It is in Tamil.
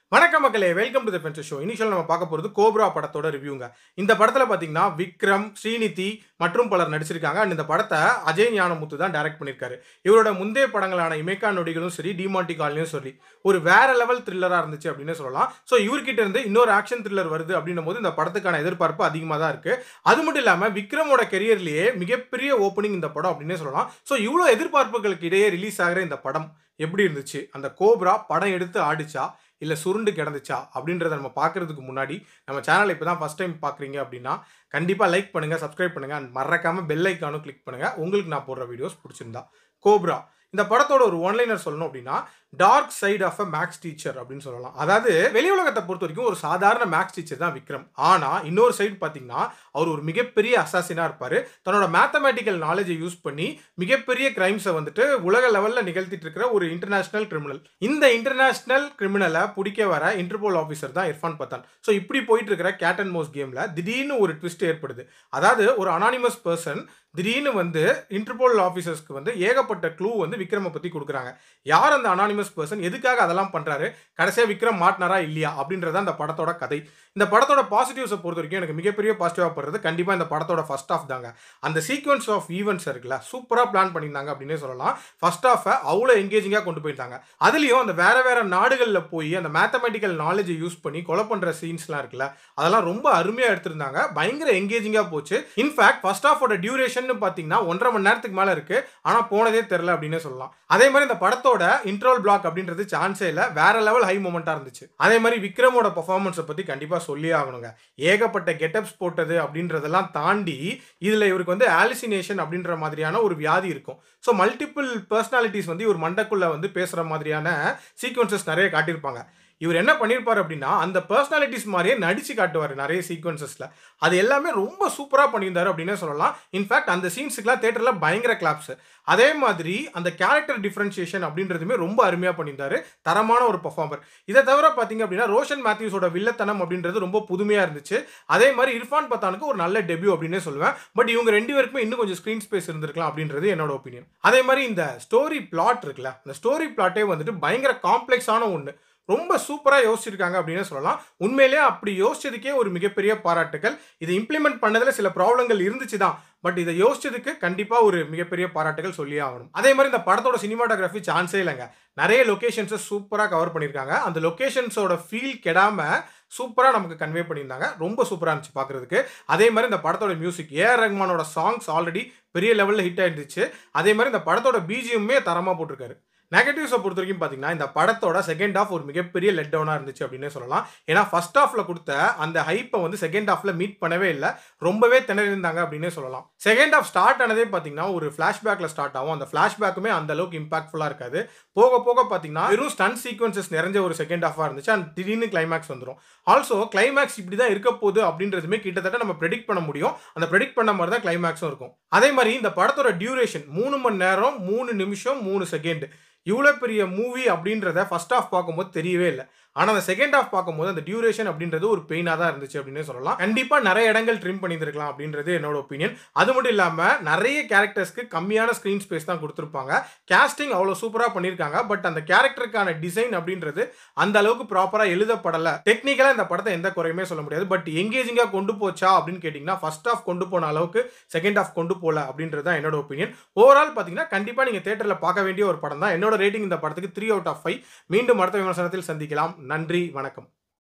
வணக்கம் மக்களே welcome to the fence show initial நம்ம பார்க்க போகிறது கோப்ரா படத்தோட ரிவ்யூங்க இந்த படத்தில் பார்த்தீங்கன்னா விக்ரம் ஸ்ரீநிதி மற்றும் பலர் நடிச்சிருக்காங்க அண்ட் இந்த படத்தை அஜய் ஞானமுத்து தான் டைரக்ட் பண்ணியிருக்காரு இவரோட முந்தைய படங்களான இமேக்கா நொடிகளும் சரி டிமாண்டி காலனியும் சரி ஒரு வேற லெவல் த்ரில்லராக இருந்துச்சு அப்படின்னு சொல்லலாம் ஸோ இவர்கிட்ட இருந்து இன்னொரு ஆக்ஷன் த்ரில்லர் வருது அப்படின்னும் போது இந்த படத்துக்கான எதிர்பார்ப்பு அதிகமாக தான் இருக்குது அது மட்டும் இல்லாமல் விக்ரமோட கெரியர்லேயே மிகப்பெரிய ஓப்பனிங் இந்த படம் அப்படின்னே சொல்லலாம் ஸோ இவ்வளோ எதிர்பார்ப்புகளுக்கு இடையே ரிலீஸ் ஆகிற இந்த படம் எப்படி இருந்துச்சு அந்த கோப்ரா படம் எடுத்து ஆடிச்சா இல்லை சுருண்டு கிடந்துச்சா அப்படின்றத நம்ம பார்க்குறதுக்கு முன்னாடி நம்ம சேனலை இப்போ தான் ஃபஸ்ட் டைம் பார்க்குறீங்க அப்படின்னா கண்டிப்பாக லைக் பண்ணுங்கள் சப்ஸ்கிரைப் பண்ணுங்கள் அண்ட் மறக்காமல் பெல் ஐக்கானும் கிளிக் பண்ணுங்கள் உங்களுக்கு நான் போடுற வீடியோஸ் பிடிச்சிருந்தா கோப்ரா இந்த படத்தோட ஒரு ஒன்லைனர் சொல்லணும் அப்படின்னா dark side of a maths teacher அப்படின்னு சொல்லலாம் அதாவது வெளி உலகத்தை பொறுத்த வரைக்கும் ஒரு சாதாரண மேக்ஸ் டீச்சர் தான் விக்ரம் ஆனால் இன்னொரு சைடு பார்த்தீங்கன்னா அவர் ஒரு மிகப்பெரிய அசாசினாக இருப்பார் தன்னோட மேத்தமேட்டிக்கல் நாலேஜை யூஸ் பண்ணி மிகப்பெரிய கிரைம்ஸை வந்துட்டு உலக லெவலில் நிகழ்த்திட்டு இருக்கிற ஒரு இன்டர்நேஷனல் கிரிமினல் இந்த இன்டர்நேஷனல் கிரிமினலை பிடிக்க வர இன்டர்போல் ஆஃபீஸர் தான் இர்ஃபான் பத்தான் ஸோ இப்படி போயிட்டு இருக்கிற கேட் அண்ட் மோஸ் கேமில் திடீர்னு ஒரு ட்விஸ்ட் ஏற்படுது அதாவது ஒரு அனானிமஸ் பர்சன் திடீர்னு வந்து இன்டர்போல் ஆஃபீஸர்ஸ்க்கு வந்து ஏகப்பட்ட க்ளூ வந்து விக்ரமை பற்றி கொடுக்குறாங்க யார் அந்த அனானிமஸ் பர்சன் எதுக்காக அதெல்லாம் பண்ணுறாரு கடைசியாக விக்ரம் மாட்டினாரா இல்லையா அப்படின்றத அந்த படத்தோட கதை இந்த படத்தோட பாசிட்டிவ்ஸை பொறுத்த வரைக்கும் எனக்கு மிகப்பெரிய பாசிட்டிவாக படுறது கண்டிப்பாக இந்த படத்தோட ஃபர்ஸ்ட் ஆஃப் தாங்க அந்த சீக்வன்ஸ் ஆஃப் ஈவெண்ட்ஸ் இருக்குல்ல சூப்பராக பிளான் பண்ணியிருந்தாங்க அப்படின்னே சொல்லலாம் ஃபர்ஸ்ட் ஆஃபை அவ்வளோ எங்கேஜிங்காக கொண்டு போயிருந்தாங்க அதுலேயும் அந்த வேற வேற நாடுகளில் போய் அந்த மேத்தமெட்டிக்கல் நாலேஜை யூஸ் பண்ணி கொலை பண்ணுற சீன்ஸ்லாம் இருக்குல்ல அதெல்லாம் ரொம்ப அருமையாக எடுத்திருந்தாங்க பயங்கர எங்கேஜிங்காக போச்சு இன்ஃபேக்ட் ஃபர்ஸ்ட் ஆஃபோட டியூரேஷன் பார்த்தீங்கன்னா ஒன்றரை மணி நேரத்துக்கு மேலே இருக்கு ஆனால் போனதே தெரில அப்படின்னே சொல்லலாம் அதே மாதிரி இந்த படத்தோட இன்ட்ரோல் பிளாக் அப்படின்றது சான்ஸே இல்லை வேற லெவல் ஹை மூமெண்ட்டாக இருந்துச்சு அதே மாதிரி விக்ரமோட பர்ஃபார்மன்ஸை பற்றி கண்டிப்பாக சொல்லி ஆகணுங்க ஏகப்பட்ட கெட்டப்ஸ் போட்டது அப்படின்றதெல்லாம் தாண்டி இதில் இவருக்கு வந்து ஆலிசினேஷன் அப்படின்ற மாதிரியான ஒரு வியாதி இருக்கும் ஸோ மல்டிபிள் பர்சனாலிட்டிஸ் வந்து இவர் மண்டக்குள்ளே வந்து பேசுகிற மாதிரியான சீக்வன்சஸ் நிறைய காட்டியிருப்பாங்க இவர் என்ன பண்ணியிருப்பார் அப்படின்னா அந்த பர்சனாலிட்டிஸ் மாதிரியே நடிச்சு காட்டுவார் நிறைய சீக்வன்சஸில் அது எல்லாமே ரொம்ப சூப்பராக பண்ணியிருந்தாரு அப்படின்னே சொல்லலாம் இன்ஃபேக்ட் அந்த சீன்ஸுக்குலாம் தேட்டரில் பயங்கர கிளாப்ஸ் அதே மாதிரி அந்த கேரக்டர் டிஃப்ரென்ஷியேஷன் அப்படின்றதுமே ரொம்ப அருமையாக பண்ணியிருந்தாரு தரமான ஒரு பர்ஃபார்மர் இதை தவிர பார்த்தீங்க அப்படின்னா ரோஷன் மேத்யூஸோட வில்லத்தனம் அப்படின்றது ரொம்ப புதுமையாக இருந்துச்சு அதே மாதிரி இர்ஃபான் பத்தானுக்கு ஒரு நல்ல டெபியூ அப்படின்னே சொல்லுவேன் பட் இவங்க ரெண்டு பேருக்குமே இன்னும் கொஞ்சம் ஸ்க்ரீன் ஸ்பேஸ் இருந்திருக்கலாம் அப்படின்றது என்னோட ஒப்பீனியன் அதே மாதிரி இந்த ஸ்டோரி பிளாட் இருக்குல்ல அந்த ஸ்டோரி பிளாட்டே வந்துட்டு பயங்கர காம்ப்ளெக்ஸான ஒன்று ரொம்ப சூப்பராக யோசிச்சிருக்காங்க அப்படின்னு சொல்லலாம் உண்மையிலேயே அப்படி யோசிச்சதுக்கே ஒரு மிகப்பெரிய பாராட்டுகள் இதை இம்ப்ளிமெண்ட் பண்ணதில் சில ப்ராப்ளங்கள் இருந்துச்சு தான் பட் இதை யோசிச்சதுக்கு கண்டிப்பாக ஒரு மிகப்பெரிய பாராட்டுகள் சொல்லியே ஆகணும் அதே மாதிரி இந்த படத்தோட சினிமாட்டோகிராஃபி சான்ஸே இல்லைங்க நிறைய லொக்கேஷன்ஸை சூப்பராக கவர் பண்ணியிருக்காங்க அந்த லொக்கேஷன்ஸோட ஃபீல் கெடாமல் சூப்பராக நமக்கு கன்வே பண்ணியிருந்தாங்க ரொம்ப சூப்பராக இருந்துச்சு பார்க்குறதுக்கு அதே மாதிரி இந்த படத்தோட மியூசிக் ஏஆர் ரஹ்மானோட சாங்ஸ் ஆல்ரெடி பெரிய லெவலில் ஹிட் ஆயிருந்துச்சு அதே மாதிரி இந்த படத்தோட பிஜிஎம்மே தரமாக போட்டிருக்காரு நெகட்டிவ்ஸை பொறுத்த வரைக்கும் பார்த்தீங்கன்னா இந்த படத்தோட செகண்ட் ஆஃப் ஒரு மிகப்பெரிய லெட் டவுனாக இருந்துச்சு அப்படின்னே சொல்லலாம் ஏன்னா ஃபர்ஸ்ட் ஹாஃபில் கொடுத்த அந்த ஹைப்பை வந்து செகண்ட் ஹாஃபில் மீட் பண்ணவே இல்லை ரொம்பவே திணறிருந்தாங்க அப்படின்னே சொல்லலாம் செகண்ட் ஹாஃப் ஸ்டார்ட் ஆனதே பார்த்தீங்கன்னா ஒரு ஃப்ளாஷ்பேக்கில் ஸ்டார்ட் ஆகும் அந்த ஃப்ளாஷ்பேக்குமே அந்த அளவுக்கு இம்பாக்ட்ஃபுல்லாக இருக்காது போக போக பார்த்தீங்கன்னா வெறும் ஸ்டன் சீக்வன்சஸ் நிறைஞ்ச ஒரு செகண்ட் ஹாஃபாக இருந்துச்சு அண்ட் திடீர்னு கிளைமேக்ஸ் வந்துடும் ஆல்சோ கிளைமேக்ஸ் இப்படி தான் இருக்க போகுது அப்படின்றதுமே கிட்டத்தட்ட நம்ம ப்ரெடிக்ட் பண்ண முடியும் அந்த ப்ரெடிக்ட் பண்ண மாதிரி தான் கிளைமேக்ஸும் இருக்கும் அதே மாதிரி இந்த படத்தோட டியூரேஷன் மூணு மணி நேரம் மூணு நிமிஷம் மூணு செகண்ட் இவ்வளோ பெரிய மூவி அப்படின்றத ஃபர்ஸ்ட் ஆஃப் பார்க்கும்போது தெரியவே இல்லை ஆனால் அந்த செகண்ட் ஆஃப் பார்க்கும்போது அந்த டியூரேஷன் அப்படின்றது ஒரு பெயினாக தான் இருந்துச்சு அப்படின்னு சொல்லலாம் கண்டிப்பாக நிறைய இடங்கள் ட்ரிம் பண்ணியிருக்கலாம் அப்படின்றது என்னோட ஒப்பீனியன் அது மட்டும் இல்லாமல் நிறைய கேரக்டர்ஸ்க்கு கம்மியான ஸ்க்ரீன் ஸ்பேஸ் தான் கொடுத்துருப்பாங்க கேஸ்டிங் அவ்வளோ சூப்பராக பண்ணியிருக்காங்க பட் அந்த கேரக்டருக்கான டிசைன் அப்படின்றது அந்த அளவுக்கு ப்ராப்பராக எழுதப்படலை டெக்னிக்கலாக இந்த படத்தை எந்த குறையுமே சொல்ல முடியாது பட் எங்கேஜிங்காக கொண்டு போச்சா அப்படின்னு கேட்டிங்கன்னா ஃபர்ஸ்ட் ஆஃப் கொண்டு போன அளவுக்கு செகண்ட் ஆஃப் கொண்டு போகல அப்படின்றது தான் என்னோட ஒப்பீனியன் ஓவரால் பார்த்தீங்கன்னா கண்டிப்பாக நீங்கள் தேட்டரில் பார்க்க வேண்டிய ஒரு படம் தான் என்னோட ரேட்டிங் இந்த படத்துக்கு த்ரீ அவுட் ஆஃப் ஃபைவ் மீண்டும் அடுத்த விமர்சனத்தில் சந்திக்கலாம் நன்றி வணக்கம்